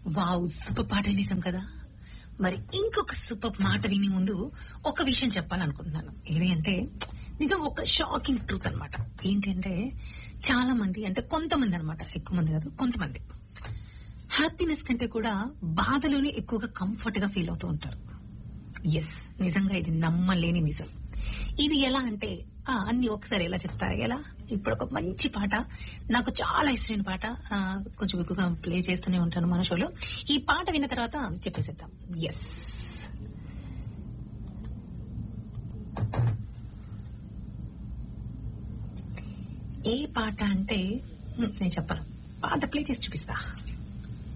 wow super పాట వినేసాం కదా మరి ఇంకొక సూపర్ మాట విని ముందు ఒక విషయం చెప్పాలనుకుంటున్నాను ఏది అంటే నిజంగా ఒక షాకింగ్ ట్రూత్ అన్నమాట ఏంటంటే చాలా మంది అంటే కొంతమంది అన్నమాట ఎక్కువ మంది కాదు కొంతమంది హ్యాపీనెస్ కంటే కూడా బాధలోనే ఎక్కువగా కంఫర్ట్ గా ఫీల్ అవుతూ ఉంటారు ఎస్ నిజంగా ఇది నమ్మలేని నిజం ఇది ఎలా అంటే ఆ, అన్ని ఒకసారి ఎలా చెప్తా ఎలా ఇప్పుడు ఒక మంచి పాట నాకు చాలా ఇష్టమైన పాట ఆ, కొంచెం ఎక్కువగా ప్లే చేస్తూనే ఉంటాను మన షోలో ఈ పాట విన్న తర్వాత చెప్పేసేద్దాం ఎస్ ఏ పాట అంటే హ్మ్, నేను చెప్పను పాట ప్లే చేసి చూపిస్తా